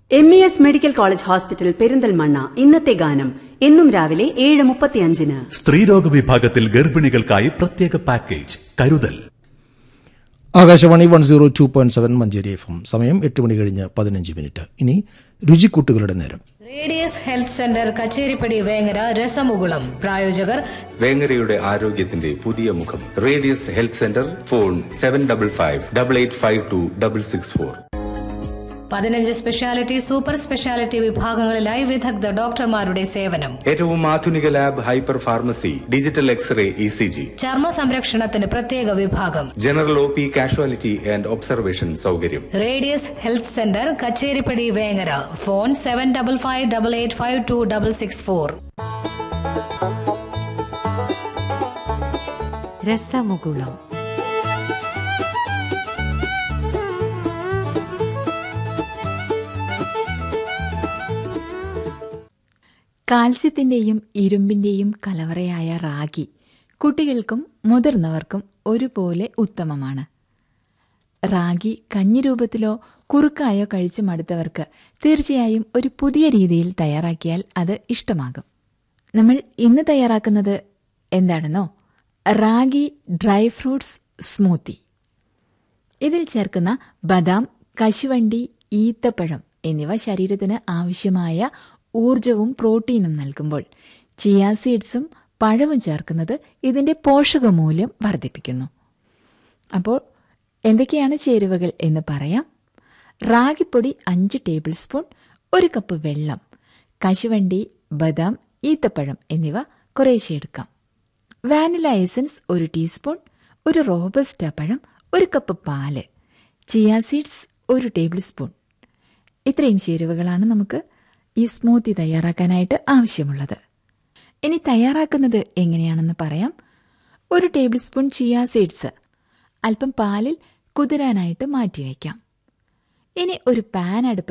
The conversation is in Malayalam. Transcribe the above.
M E S medical college hospital Perinthalmanna ഇന്നത്തെ ഗാനം എന്നും രാവിലെ ഏഴ് മുപ്പത്തിയഞ്ചിന് സ്ത്രീരോഗ വിഭാഗത്തിൽ ഗർഭിണികൾക്കായി പ്രത്യേക പാക്കേജ് കരുതൽ Akashvani one zero two point seven Manjeri F M സമയം എട്ട് മണി കഴിഞ്ഞ് പതിനഞ്ച് മിനിറ്റ് ഇനി രുചിക്കൂട്ടുകളുടെ നേരം radius health centre Kacheripadi Vengara Rasamukulam പ്രായോജകർ വേങ്ങരയുടെ ആരോഗ്യത്തിന്റെ പുതിയ മുഖം radius health centre phone seven double five double eight five two double six four പതിനഞ്ച് സ്പെഷ്യാലിറ്റി സൂപ്പർ സ്പെഷ്യാലിറ്റി വിഭാഗങ്ങളിലായി വിദഗ്ധ ഡോക്ടർമാരുടെ സേവനം ഏറ്റവും ആധുനിക lab hyper pharmacy digital x ray E C G ചർമ്മ സംരക്ഷണത്തിന് പ്രത്യേക വിഭാഗം general O P casualty and observation സൗകര്യം radius health centre Kacheripadi Vengara phone seven double five double eight five two double six four Rasamukulam കാൽസ്യത്തിന്റെയും ഇരുമ്പിന്റെയും കലവറയായ റാഗി കുട്ടികൾക്കും മുതിർന്നവർക്കും ഒരുപോലെ ഉത്തമമാണ് റാഗി കഞ്ഞി രൂപത്തിലോ കുറുക്കായോ കഴിച്ചു മടുത്തവർക്ക് തീർച്ചയായും ഒരു പുതിയ രീതിയിൽ തയ്യാറാക്കിയാൽ അത് ഇഷ്ടമാകും നമ്മൾ ഇന്ന് തയ്യാറാക്കുന്നത് എന്താണെന്നോ റാഗി ഡ്രൈ ഫ്രൂട്ട്സ് സ്മൂത്തി ഇതിൽ ചേർക്കുന്ന ബദാം കശുവണ്ടി ഈത്തപ്പഴം എന്നിവ ശരീരത്തിന് ആവശ്യമായ ഊർജവും പ്രോട്ടീനും നൽകുമ്പോൾ ചിയാ സീഡ്സും പഴവും ചേർക്കുന്നത് ഇതിന്റെ പോഷകമൂല്യം വർദ്ധിപ്പിക്കുന്നു അപ്പോൾ എന്തൊക്കെയാണ് ചേരുവകൾ എന്ന് പറയാം റാഗിപ്പൊടി അഞ്ച് ടേബിൾ സ്പൂൺ ഒരു കപ്പ് വെള്ളം കശുവണ്ടി ബദാം ഈത്തപ്പഴം എന്നിവ കുറേശ്ശെ എടുക്കാം വാനില എസൻസ് ഒരു ടീസ്പൂൺ ഒരു റോബസ്റ്റ പഴം ഒരു കപ്പ് പാല് ചിയാ സീഡ്സ് ഒരു ടേബിൾ സ്പൂൺ ഇത്രയും ചേരുവകളാണ് നമുക്ക് ഈ സ്മൂത്തി തയ്യാറാക്കാനായിട്ട് ആവശ്യമുള്ളത് ഇനി തയ്യാറാക്കുന്നത് എങ്ങനെയാണെന്ന് പറയാം ഒരു ടേബിൾ സ്പൂൺ ചിയാ സീഡ്സ് അല്പം പാലിൽ കുതിരാനായിട്ട് മാറ്റിവെക്കാം ഇനി ഒരു പാൻ അടുപ്പത്ത്